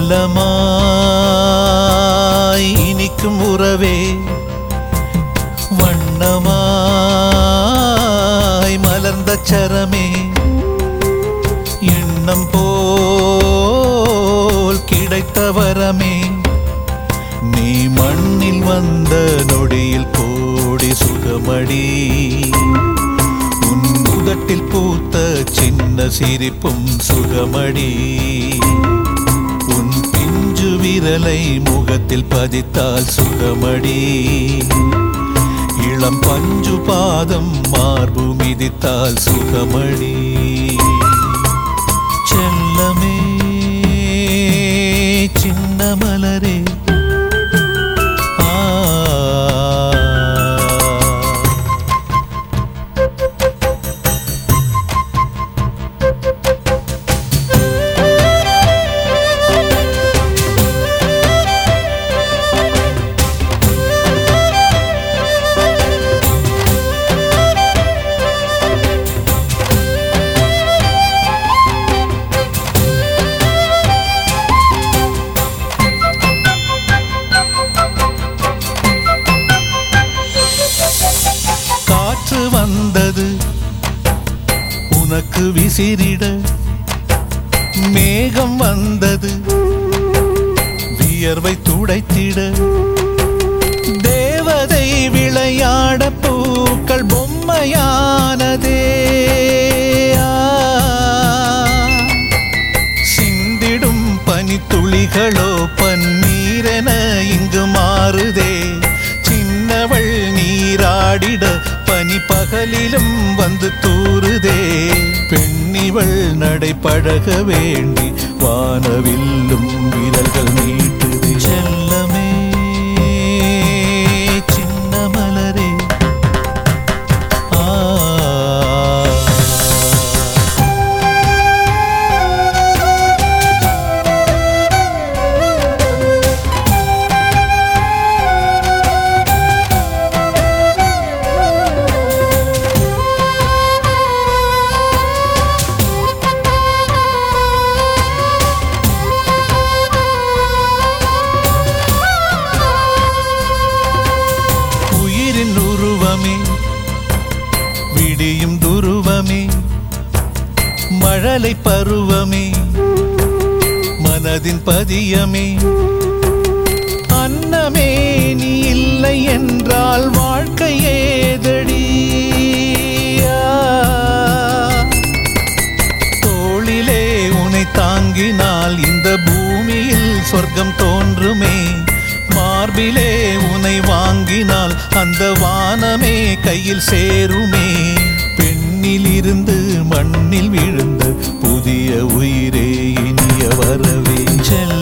மெல்லமாய் இனிக்கும் உறவே வண்ணமாய் மலர்ந்த சரமே எண்ணம் போல் கிடைத்த வரமே நீ மண்ணில் வந்த நொடியில் கோடி சுகமடி உன் உதட்டில் பூத்த சின்ன சிரிப்பும் சுகமடி உன் பிஞ்சு விரலை முகத்தில் பதித்தால் சுகமடி இளம் பஞ்சு பாதம் மார்பு மிதித்தால் சுகமடி செல்லமே சின்ன மலரே ஆ காற்று வந்தது உனக்கு விசிறிட மேகம் வந்தது வியர்வை துடைத்திட தேவதை விளையாட பூக்கள் பொம்மையானதே ஆ. சிந்திடும் பனித்துளிகளோ பன்னீரென இங்கு மாறுதே சின்னவள் நீராடிட பனி பகலிலும் வந்து தூறுதே பெண்ணிவள் நடை பழக வேண்டி வானவில்லும் விரல்கள் நீட்டுதே செல்லமே சின்ன மலரே ஆ உயிரின் உருவமே விடியும் துருவமே மழலை பருவமே மனதின் பதியமே அன்னமே நீ இல்லை என்றால் வாழ்க்கை ஏதடி ஆ. தோளிலே உன்னை தாங்கினால் இந்த பூமியில் சொர்க்கம் தோன்றுமே மார்பிலே உன்னை வாங்கினால் அந்த வானமே கையில் சேருமே பெண்ணில் இருந்து மண்ணில் விழுந்த புதிய உயிரே இனிய வரவே செல்ல